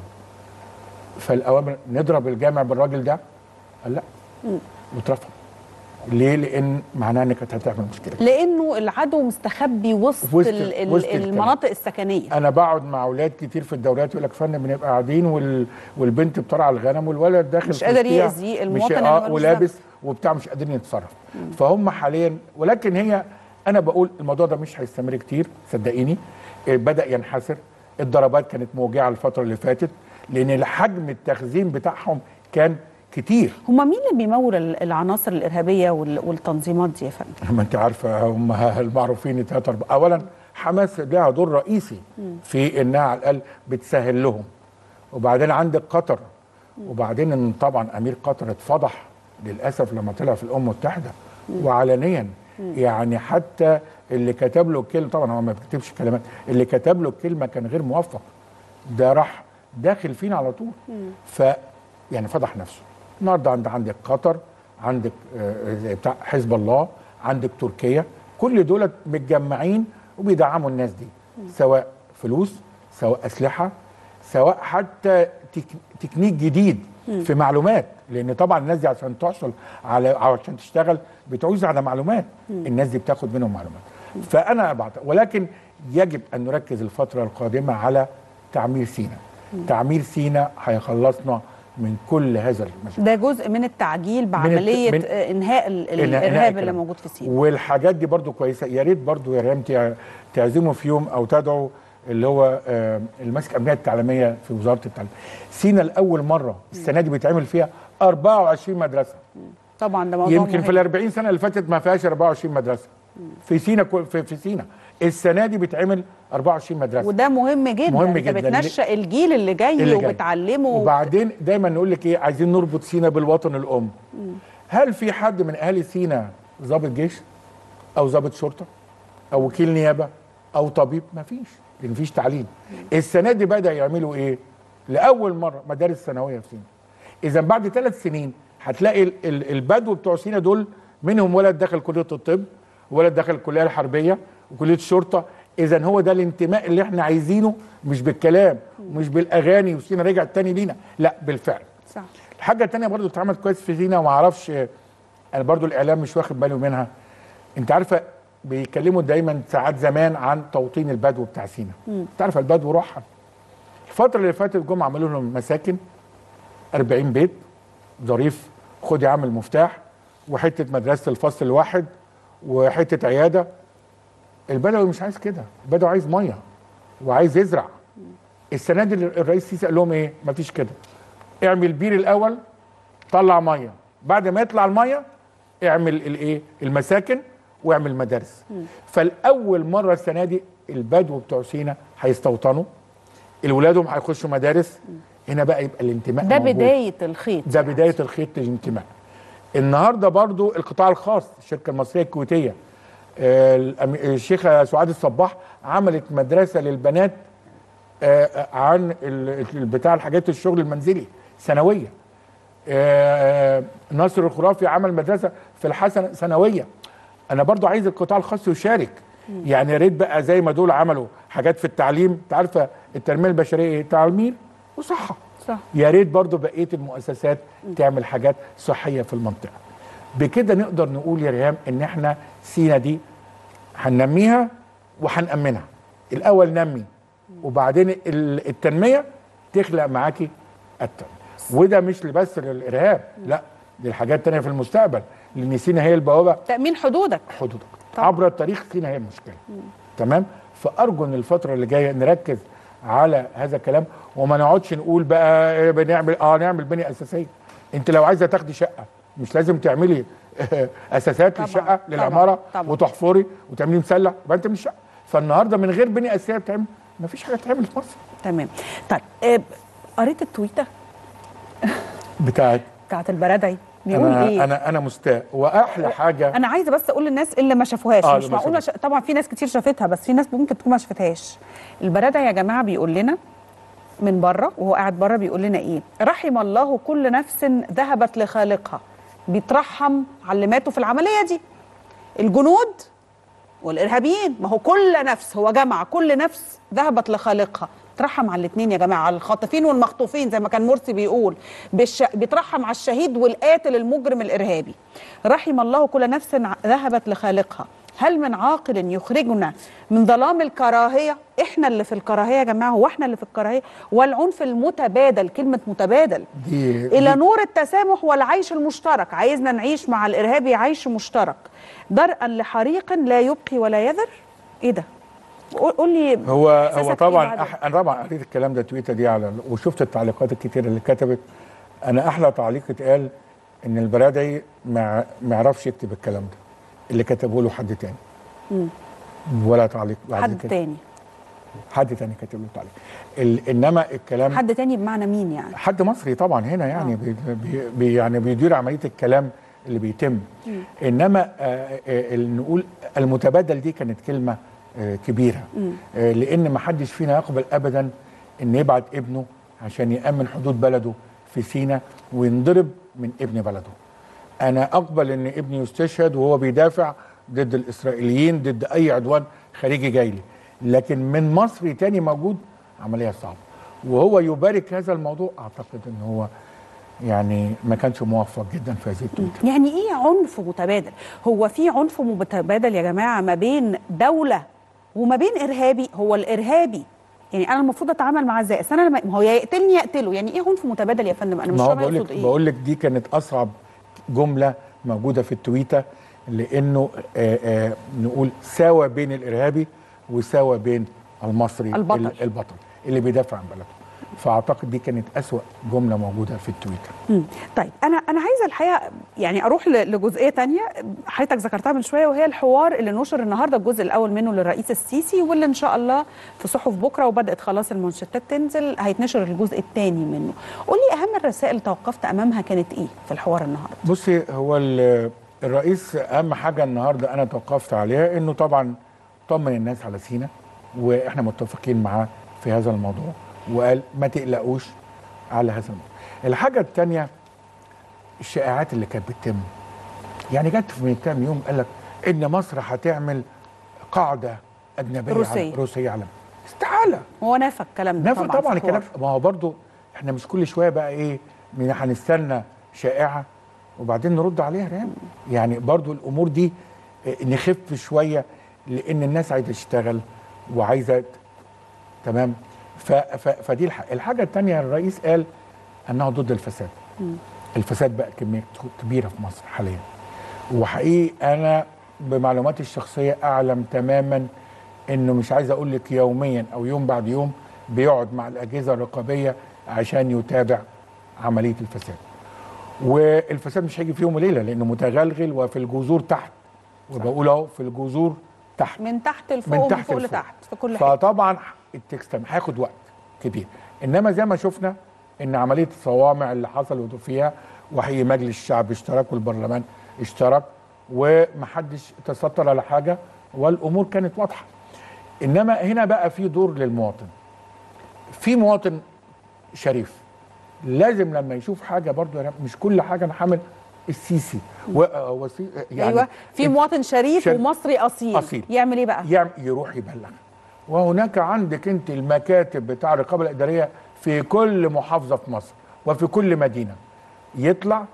فالاوامر نضرب الجامع بالراجل ده قال لا واترفض ليه؟ لان معناه انك كانت هتعمل مشكله لانه العدو مستخبي وسط, وسط- ال- ال- وسط الكلام. المناطق السكنيه انا بقعد مع اولاد كتير في الدورات يقول لك فن بنبقى قاعدين وال... والبنت بترعى الغنم والولد داخل مش في قادر وسطيها يأذي المواطن مش اللي آه ملوش ولابس وبتاع مش قادرين يتصرف فهم حاليا ولكن هي انا بقول الموضوع ده مش هيستمر كتير صدقيني إيه، بدا ينحسر الضربات كانت موجعه الفتره اللي فاتت لان حجم التخزين بتاعهم كان كتير هم مين اللي بيمول ال- العناصر الارهابيه وال- والتنظيمات دي يا فندم ما انت عارفه هم المعروفين ثلاثة أربعة اولا حماس لها دور رئيسي في انها على الاقل بتسهل لهم وبعدين عندك قطر وبعدين إن طبعا امير قطر اتفضح للاسف لما طلع في الامم المتحده وعلنيا يعني حتى اللي كتب له الكلمه طبعا هو ما بيكتبش كلمات اللي كتب له الكلمه كان غير موفق ده راح داخل فينا على طول ف يعني فضح نفسه النهارده عند عندك قطر عندك آه، زي بتاع حزب الله عندك تركيا كل دول متجمعين وبيدعموا الناس دي سواء فلوس سواء اسلحه سواء حتى تك... تكنيك جديد في معلومات لان طبعا الناس دي عشان تحصل على عشان تشتغل بتعوز على معلومات الناس دي بتاخد منهم معلومات فانا بعت... ولكن يجب ان نركز الفتره القادمه على تعمير سيناء تعمير سيناء هيخلصنا من كل هذا المشاكل ده جزء من التعجيل بعمليه من- آه، انهاء ال- ال- إنهاء- إنهاء الارهاب اللي الكلام. موجود في سيناء والحاجات دي برضو كويسه يا ريت برضو يا ريم تع- تعزموا في يوم او تدعوا اللي هو آه، الماسك امنيه التعليميه في وزاره التعليم سينا لاول مره السنه دي بيتعمل فيها 24 مدرسه طبعا ده موضوع يمكن مهم. في ال 40 سنه اللي فاتت ما فيهاش 24 مدرسه في سينا كل- في, في سينا السنه دي بيتعمل 24 مدرسه وده مهم جدا مهم انت جداً. بتنشأ الجيل اللي جاي اللي جاي. وبتعلمه وبعدين دايما نقول لك ايه عايزين نربط سينا بالوطن الام هل في حد من اهالي سينا ضابط جيش او ضابط شرطه او وكيل نيابه او طبيب ما فيش لان فيش تعليم السنه دي بدا يعملوا ايه لاول مره مدارس ثانويه في سينا اذا بعد ثلاث سنين هتلاقي ال- ال- البدو بتوع سينا دول منهم ولد دخل كليه الطب ولد دخل الكليه الحربيه وكليه الشرطه اذا هو ده الانتماء اللي احنا عايزينه مش بالكلام ومش بالاغاني وسينا رجع تاني لينا لا بالفعل صح الحاجه التانيه برضو اتعملت كويس في سينا وما اعرفش انا برضو الاعلام مش واخد باله منها انت عارفه بيتكلموا دايما ساعات زمان عن توطين البدو بتاع سينا انت عارفه البدو روحها الفتره اللي فاتت جم عملوا لهم مساكن 40 بيت ظريف خد يا عم المفتاح وحته مدرسه الفصل الواحد وحته عياده البدوي مش عايز كده البدوي عايز ميه وعايز يزرع السنه دي الرئيس السيسي قال لهم ايه مفيش كده اعمل بير الاول طلع ميه بعد ما يطلع الميه اعمل الايه المساكن واعمل مدارس فالاول مره السنه دي البدو بتوع سينا هيستوطنوا الولادهم هيخشوا مدارس هنا بقى يبقى الانتماء ده موجود. بدايه الخيط ده بدايه الخيط للانتماء النهارده برضو القطاع الخاص الشركه المصريه الكويتيه آه، الأم- الشيخه سعاد الصباح عملت مدرسه للبنات آه، آه، عن ال- ال- بتاع الحاجات الشغل المنزلي سنويه آه، ناصر الخرافي عمل مدرسه في الحسن سنويه انا برضو عايز القطاع الخاص يشارك يعني يا ريت بقى زي ما دول عملوا حاجات في التعليم انت عارفه التنميه البشريه ايه تعليم وصحه صح يا ريت برضو بقيه المؤسسات تعمل حاجات صحيه في المنطقه بكده نقدر نقول يا ريهام ان احنا سينا دي هننميها وهنأمنها الاول نمي وبعدين ال- التنميه تخلق معاكي التنميه وده مش بس للارهاب لا دي الحاجات تانية في المستقبل لان سينا هي البوابه تامين حدودك حدودك طبعا. عبر التاريخ سينا هي المشكله تمام فارجو ان الفتره اللي جايه نركز على هذا الكلام وما نقعدش نقول بقى إيه بنعمل اه نعمل بنيه اساسيه انت لو عايزه تاخدي شقه مش لازم تعملي اساسات طبعاً، للشقه طبعاً، للعماره طبعاً. وتحفري وتعملي مسلح يبقى انت مش شقه فالنهارده من غير بنيه اساسيه بتعمل ما فيش حاجه تعمل في مصر تمام طيب آه، قريت التويته بتاعت بتاعت البرادعي بيقول انا ايه انا انا مستاء واحلى حاجه انا عايزه بس اقول للناس اللي ما شافوهاش آه، مش اللي ما معقوله ش... طبعا في ناس كتير شافتها بس في ناس ممكن تكون ما شافتهاش البرادعي يا جماعه بيقول لنا من بره وهو قاعد بره بيقول لنا ايه رحم الله كل نفس ذهبت لخالقها بيترحم على اللي ماتوا في العمليه دي الجنود والارهابيين ما هو كل نفس هو جمع كل نفس ذهبت لخالقها ترحم على الاثنين يا جماعه على الخاطفين والمخطوفين زي ما كان مرسي بيقول بالش... بيترحم على الشهيد والقاتل المجرم الارهابي رحم الله كل نفس ع- ذهبت لخالقها هل من عاقل يخرجنا من ظلام الكراهيه احنا اللي في الكراهيه يا جماعه هو احنا اللي في الكراهيه والعنف المتبادل كلمه متبادل دي الى نور التسامح والعيش المشترك عايزنا نعيش مع الارهابي عيش مشترك درءا لحريق لا يبقي ولا يذر ايه ده قول قول لي هو إحساسك هو إيه طبعا بعد- أح... انا طبعا قريت الكلام ده تويته دي على وشفت التعليقات الكتيره اللي كتبت انا احلى تعليق اتقال ان البرادعي ما ما يعرفش يكتب الكلام ده اللي كتبه له حد تاني ولا تعليق بعد حد كده. تاني حد تاني كاتب له تعليق ال... انما الكلام حد تاني بمعنى مين يعني حد مصري طبعا هنا يعني بي بي بي يعني بيدير عمليه الكلام اللي بيتم انما آه آه ال- نقول المتبادل دي كانت كلمه آه كبيره آه لان ما حدش فينا يقبل ابدا ان يبعت ابنه عشان يامن حدود بلده في سينا وينضرب من ابن بلده انا اقبل ان ابني يستشهد وهو بيدافع ضد الاسرائيليين ضد اي عدوان خارجي جاي لي لكن من مصري تاني موجود عمليه صعبه وهو يبارك هذا الموضوع اعتقد ان هو يعني ما كانش موفق جدا في هذه التويته يعني ايه عنف متبادل هو في عنف متبادل يا جماعه ما بين دوله وما بين ارهابي هو الارهابي يعني انا المفروض اتعامل معاه ازاي اصل انا لما ما هو يا يقتلني يقتله يعني ايه عنف متبادل يا فندم انا مش ما هو فاهمه بقول يقصد لك ايه بقول لك دي كانت اصعب جمله موجوده في التويته لانه آآ آآ نقول ساوى بين الارهابي وساوى بين المصري البطل. ال- البطل اللي بيدافع عن بلده فاعتقد دي كانت اسوا جمله موجوده في التويتر مم. طيب انا انا عايزه الحقيقه يعني اروح ل- لجزئيه تانية حضرتك ذكرتها من شويه وهي الحوار اللي نشر النهارده الجزء الاول منه للرئيس السيسي واللي ان شاء الله في صحف بكره وبدات خلاص المنشطات تنزل هيتنشر الجزء الثاني منه قول لي اهم الرسائل اللي توقفت امامها كانت ايه في الحوار النهارده بصي هو ال- الرئيس اهم حاجه النهارده انا توقفت عليها انه طبعا طمن الناس على سينا واحنا متفقين معاه في هذا الموضوع وقال ما تقلقوش على هذا الموضوع. الحاجه الثانيه الشائعات اللي كانت بتتم يعني جت من كام يوم قال لك ان مصر هتعمل قاعده اجنبيه روسية. على- روسيه على استحاله هو نافى الكلام ده نفع طبعا, طبعا في الحوار. الكلام ما هو برضو احنا مش كل شويه بقى ايه من هنستنى شائعه وبعدين نرد عليها يعني, يعني برضو الامور دي اه، نخف شويه لان الناس عايزه تشتغل وعايزه ت- تمام ف ف فدي الح... الحاجه الثانيه الرئيس قال انه ضد الفساد الفساد بقى كميه كبيره في مصر حاليا وحقيقي انا بمعلوماتي الشخصيه اعلم تماما انه مش عايز اقول لك يوميا او يوم بعد يوم بيقعد مع الاجهزه الرقابيه عشان يتابع عمليه الفساد والفساد مش هيجي في يوم وليله لانه متغلغل وفي الجذور تحت وبقول اهو في الجذور تحت من تحت لفوق من ومن تحت فوق لفوق. لتحت في كل حته فطبعا التكستم هياخد وقت كبير انما زي ما شفنا ان عمليه الصوامع اللي حصلت فيها وحي مجلس الشعب اشترك والبرلمان اشترك ومحدش تستر على حاجه والامور كانت واضحه انما هنا بقى في دور للمواطن في مواطن شريف لازم لما يشوف حاجه برضو يعني مش كل حاجه انا حامل السيسي و... وسي... يعني ايوه في مواطن شريف شريف. ومصري اصيل أصيل. يعمل ايه بقى يعم- يروح يبلغ وهناك عندك انت المكاتب بتاع الرقابه الاداريه في كل محافظه في مصر وفي كل مدينه يطلع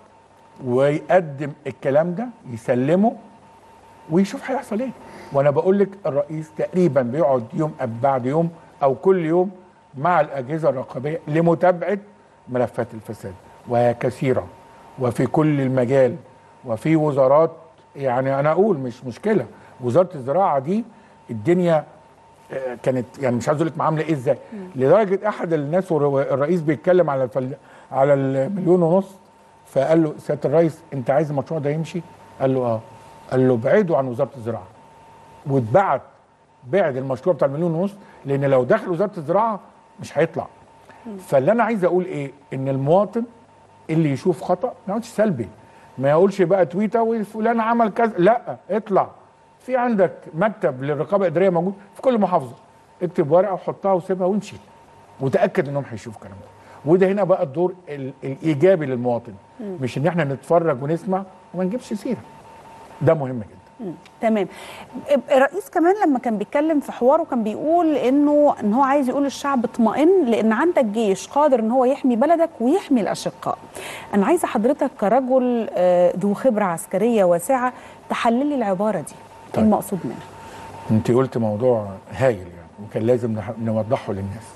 ويقدم الكلام ده يسلمه ويشوف هيحصل ايه وانا بقول لك الرئيس تقريبا بيقعد يوم بعد يوم او كل يوم مع الاجهزه الرقابيه لمتابعه ملفات الفساد وهي كثيره وفي كل المجال وفي وزارات يعني انا اقول مش مشكله وزاره الزراعه دي الدنيا آه، كانت يعني مش عايز اقول لك عامله ايه ازاي لدرجه احد الناس والرئيس بيتكلم على الفل... على المليون ونص فقال له سياده الرئيس انت عايز المشروع ده يمشي؟ قال له اه قال له بعيده عن وزاره الزراعه واتبعت بعد المشروع بتاع المليون ونص لان لو دخل وزاره الزراعه مش هيطلع فاللي انا عايز اقول ايه ان المواطن اللي يشوف خطا ما يقعدش سلبي ما يقولش بقى تويته وفلان عمل كذا لا اطلع في عندك مكتب للرقابه الاداريه موجود في كل محافظه اكتب ورقه وحطها وسيبها وامشي وتاكد انهم هيشوفوا الكلام ده وده هنا بقى الدور ال- الايجابي للمواطن مش ان احنا نتفرج ونسمع وما نجيبش سيره ده مهم جدا مم. تمام الرئيس كمان لما كان بيتكلم في حواره كان بيقول انه ان هو عايز يقول للشعب اطمئن لان عندك جيش قادر ان هو يحمي بلدك ويحمي الاشقاء انا عايزه حضرتك كرجل آه، ذو خبره عسكريه واسعه تحللي العباره دي ايه طيب. المقصود منها انت قلت موضوع هايل يعني وكان لازم نح- نوضحه للناس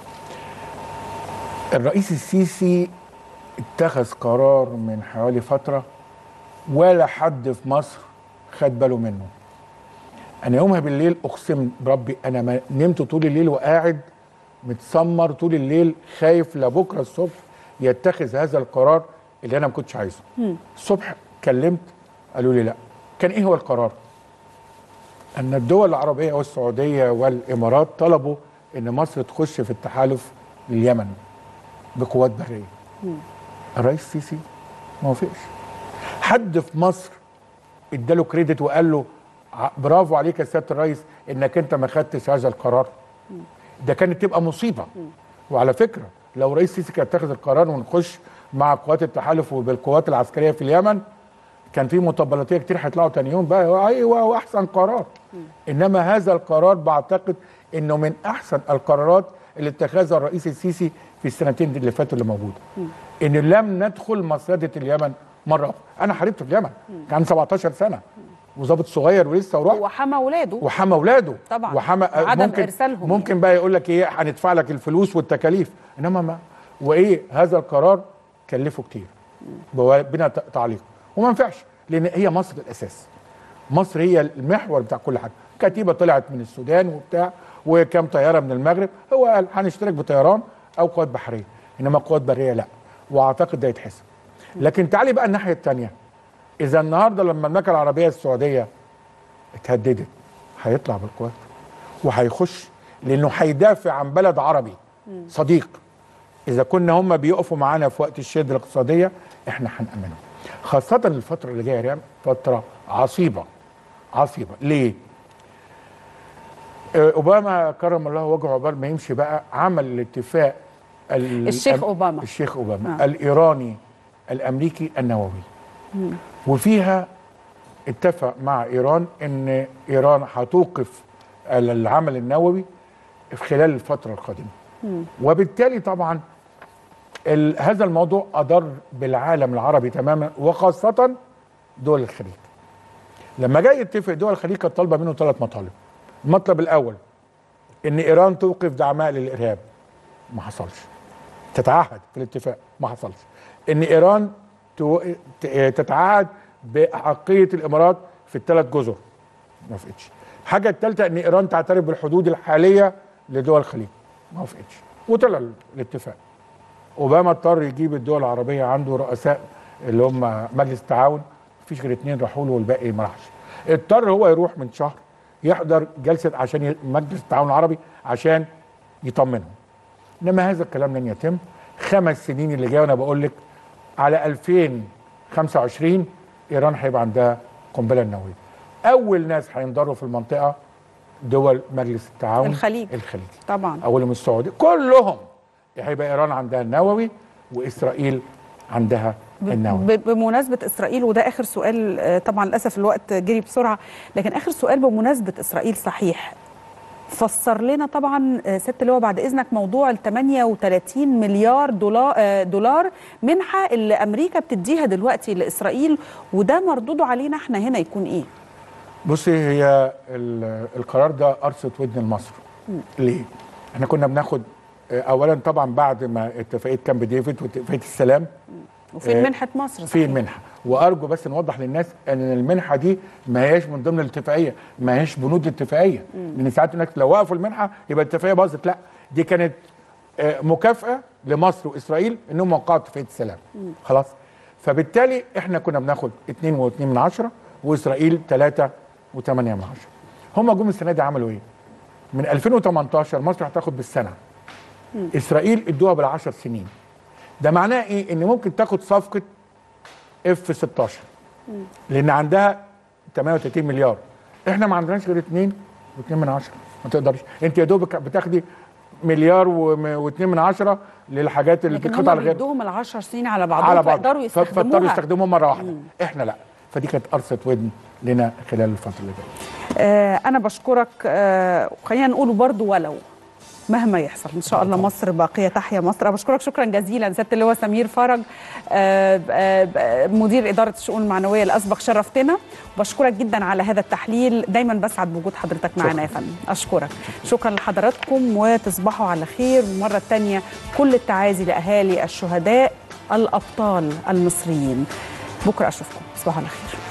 الرئيس السيسي اتخذ قرار من حوالي فترة ولا حد في مصر خد باله منه انا يومها بالليل اقسم بربي انا ما نمت طول الليل وقاعد متسمر طول الليل خايف لبكره الصبح يتخذ هذا القرار اللي انا ما كنتش عايزه الصبح كلمت قالوا لي لا كان ايه هو القرار ان الدول العربيه والسعوديه والامارات طلبوا ان مصر تخش في التحالف لليمن بقوات بريه الرئيس السيسي ما وافقش حد في مصر اداله كريدت وقال له ع- برافو عليك يا سياده الرئيس انك انت ما خدتش هذا القرار ده كانت تبقى مصيبه وعلى فكره لو رئيس السيسي كان اتخذ القرار ونخش مع قوات التحالف وبالقوات العسكريه في اليمن كان في مطبلاتيه كتير هيطلعوا تاني يوم بقى ايوه واحسن قرار انما هذا القرار بعتقد انه من احسن القرارات اللي اتخذها الرئيس السيسي في السنتين اللي فاتوا اللي موجوده ان لم ندخل مصيده اليمن مره أخرى. انا حاربت في اليمن كان 17 سنه وظابط صغير ولسه ورحت وحمى اولاده وحمى اولاده طبعا. وحمى وعدم ممكن إرسالهم ممكن بقى يقول لك ايه هندفع لك الفلوس والتكاليف انما ما وايه هذا القرار كلفه كتير بوا- بنا ت- تعليق وما ينفعش لان هي مصر الاساس مصر هي المحور بتاع كل حاجه كتيبه طلعت من السودان وبتاع وكام طياره من المغرب هو قال هنشترك بطيران او قوات بحريه انما قوات بريه لا واعتقد ده يتحسب لكن تعالي بقى الناحيه الثانيه اذا النهارده لما المملكه العربيه السعوديه اتهددت هيطلع بالقوات وهيخش لانه هيدافع عن بلد عربي صديق اذا كنا هم بيقفوا معانا في وقت الشده الاقتصاديه احنا هنامنهم خاصه الفتره اللي جايه يا ريم فتره عصيبه عصيبه ليه آه، اوباما كرم الله وجهه عقبال ما يمشي بقى عمل الاتفاق ال- الشيخ الأم- أوباما. الشيخ اوباما آه. الايراني الامريكي النووي وفيها اتفق مع ايران ان ايران هتوقف العمل النووي في خلال الفتره القادمه وبالتالي طبعا ال- هذا الموضوع اضر بالعالم العربي تماما وخاصه دول الخليج لما جاي يتفق دول الخليج كانت طالبه منه ثلاث مطالب المطلب الاول ان ايران توقف دعمها للارهاب ما حصلش تتعهد في الاتفاق ما حصلش ان ايران تو- ت- تتعهد باحقيه الامارات في الثلاث جزر ما وافقتش الحاجه الثالثه ان ايران تعترف بالحدود الحاليه لدول الخليج ما وافقتش وطلع الاتفاق اوباما اضطر يجيب الدول العربيه عنده رؤساء اللي هم مجلس التعاون مفيش غير اتنين راحوا له والباقي ما راحش اضطر هو يروح من شهر يحضر جلسه عشان ي- مجلس التعاون العربي عشان يطمنهم انما هذا الكلام لن يتم خمس سنين اللي جايه وانا بقول لك على 2025 ايران هيبقى عندها قنبله نوويه اول ناس هينضروا في المنطقه دول مجلس التعاون الخليج. الخليجي طبعا اولهم السعوديه كلهم هيبقى ايران عندها النووي واسرائيل عندها النووي ب- بمناسبة إسرائيل وده آخر سؤال آه، طبعا للأسف الوقت جري بسرعة لكن آخر سؤال بمناسبة إسرائيل صحيح فسر لنا طبعا آه، ست اللي هو بعد إذنك موضوع ال 38 مليار دولار, آه، دولار منحة اللي أمريكا بتديها دلوقتي لإسرائيل وده مردوده علينا احنا هنا يكون إيه؟ بصي هي ال- القرار ده قرصة ودن لمصر ليه؟ احنا كنا بناخد آه، اولا طبعا بعد ما اتفاقيه كامب ديفيد واتفاقيه السلام وفين آه، منحة مصر في صحيح. المنحه وارجو بس نوضح للناس ان المنحه دي ما هياش من ضمن الاتفاقيه ما هياش بنود الاتفاقيه لان ساعات الناس لو وقفوا المنحه يبقى الاتفاقيه باظت لا دي كانت آه، مكافاه لمصر واسرائيل انهم وقعوا اتفاقيه السلام خلاص فبالتالي احنا كنا بناخد 2 و2 من عشرة واسرائيل 3 و8 من عشرة هم جم السنه دي عملوا ايه؟ من 2018 مصر هتاخد بالسنه اسرائيل ادوها بالعشر سنين ده معناه ايه؟ ان ممكن تاخد صفقه اف 16 لان عندها 38 مليار احنا ما عندناش غير 2 و2 من عشرة ما تقدرش انت يا دوبك بتاخدي مليار و2 من عشرة للحاجات اللي لكن بتقطع هم الغير بيدوهم العشر سنين على بعضهم على بعض فيقدروا ف- فاضطروا يستخدموها يستخدموها مره واحده احنا لا فدي كانت قرصه ودن لنا خلال الفتره اللي جايه آه أنا بشكرك آه وخلينا نقوله برضو ولو مهما يحصل ان شاء الله مصر باقيه تحيا مصر أنا بشكرك شكرا جزيلا سياده اللواء سمير فرج آه، آه، آه، مدير اداره الشؤون المعنويه الاسبق شرفتنا بشكرك جدا على هذا التحليل دايما بسعد بوجود حضرتك معنا يا فندم اشكرك شكرا لحضراتكم وتصبحوا على خير ومره تانية كل التعازي لاهالي الشهداء الابطال المصريين بكره اشوفكم تصبحوا على خير